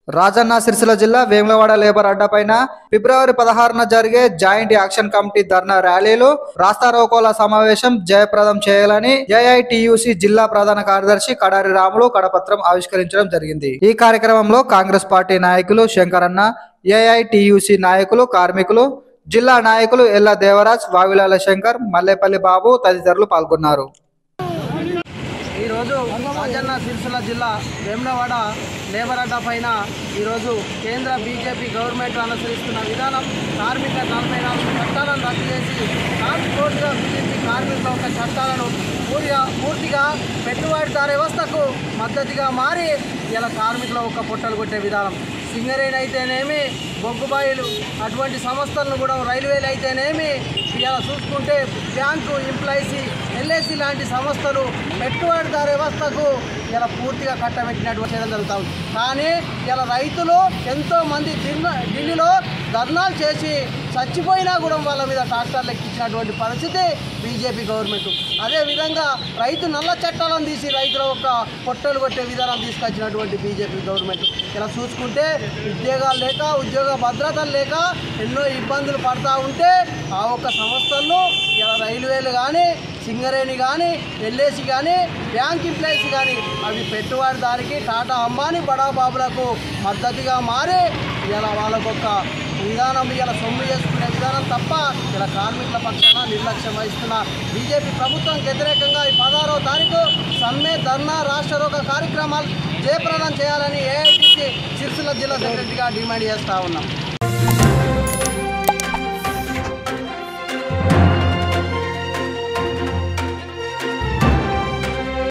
రాజన్న సిరిసిల్ల జిల్లా వేములవాడ లేబర్ అడ్డపైన ఫిబ్రవరి పదహారున జరిగే జాయింట్ యాక్షన్ కమిటీ ధర్నా ర్యాలీలు రాస్తారోకోల సమావేశం జయప్రదం చేయాలని ఏఐటియుసి జిల్లా ప్రధాన కార్యదర్శి కడారి రాములు కడపత్రం ఆవిష్కరించడం జరిగింది ఈ కార్యక్రమంలో కాంగ్రెస్ పార్టీ నాయకులు శంకరన్న ఏఐటియుసి నాయకులు కార్మికులు జిల్లా నాయకులు ఎల్ల దేవరాజ్ వావిలాల శంకర్ మల్లేపల్లి బాబు తదితరులు పాల్గొన్నారు ఈరోజు రాజన్న సిరిసిల్ల జిల్లా వేములవాడ లేబర్ అడ్డా పైన ఈరోజు కేంద్ర బీజేపీ గవర్నమెంట్ అనుసరిస్తున్న విధానం కార్మిక నలభై నాలుగు చట్టాలను రద్దు చేసి ట్రాన్స్పోర్ట్గా బీజేపీ కార్మికుల యొక్క చట్టాలను పూర్తిగా పూర్తిగా పెట్టుబడిదారు వ్యవస్థకు మద్దతుగా మారి ఇలా కార్మికుల ఒక పొట్టలు కొట్టే విధానం సింగరేణి అయితేనేమి బొగ్గుబాయిలు అటువంటి సంస్థలను కూడా రైల్వేలు అయితేనేమి ఇలా చూసుకుంటే బ్యాంకు ఎంప్లాయీసీ ఎల్ఐసి లాంటి సంస్థలు పెట్టుబడిదారు వ్యవస్థకు ఇలా పూర్తిగా కట్టబెట్టినటువంటి చేయడం జరుగుతూ ఉంది కానీ ఇలా రైతులు ఎంతో మంది ఢిల్లీ ఢిల్లీలో ధర్నాలు చేసి చచ్చిపోయినా కూడా వాళ్ళ మీద ట్రాక్టర్లు ఎక్కించినటువంటి పరిస్థితి బీజేపీ గవర్నమెంట్ అదేవిధంగా రైతు నల్ల చట్టాలను తీసి రైతుల ఒక పొట్టలు కొట్టే విధానం తీసుకొచ్చినటువంటి బీజేపీ గవర్నమెంట్ ఇలా చూసుకుంటే ఉద్యోగాలు లేక ఉద్యోగ భద్రతలు లేక ఎన్నో ఇబ్బందులు పడతా ఉంటే ఆ ఒక్క సంస్థల్లో ఇలా రైల్వేలు కానీ సింగరేణి కానీ ఎల్ఏసి కానీ బ్యాంక్ ఎంప్లాయీస్ కానీ అవి పెట్టుబడిదారికి టాటా అంబానీ బడాబాబులకు మద్దతుగా మారి ఇలా వాళ్ళకొక విధానం ఇలా సొమ్ము చేసుకునే విధానం తప్ప ఇలా కార్మికుల పక్షాన నిర్లక్ష్యం వహిస్తున్న బీజేపీ ప్రభుత్వం వ్యతిరేకంగా ఈ పదహారో తారీఖు సమ్మె ధర్నా రాష్ట్ర రోగ కార్యక్రమాలు జయప్రదం చేయాలని ఏఐటీసీ సిరిసిల్ల జిల్లా సెక్రటరీగా డిమాండ్ చేస్తూ ఉన్నాం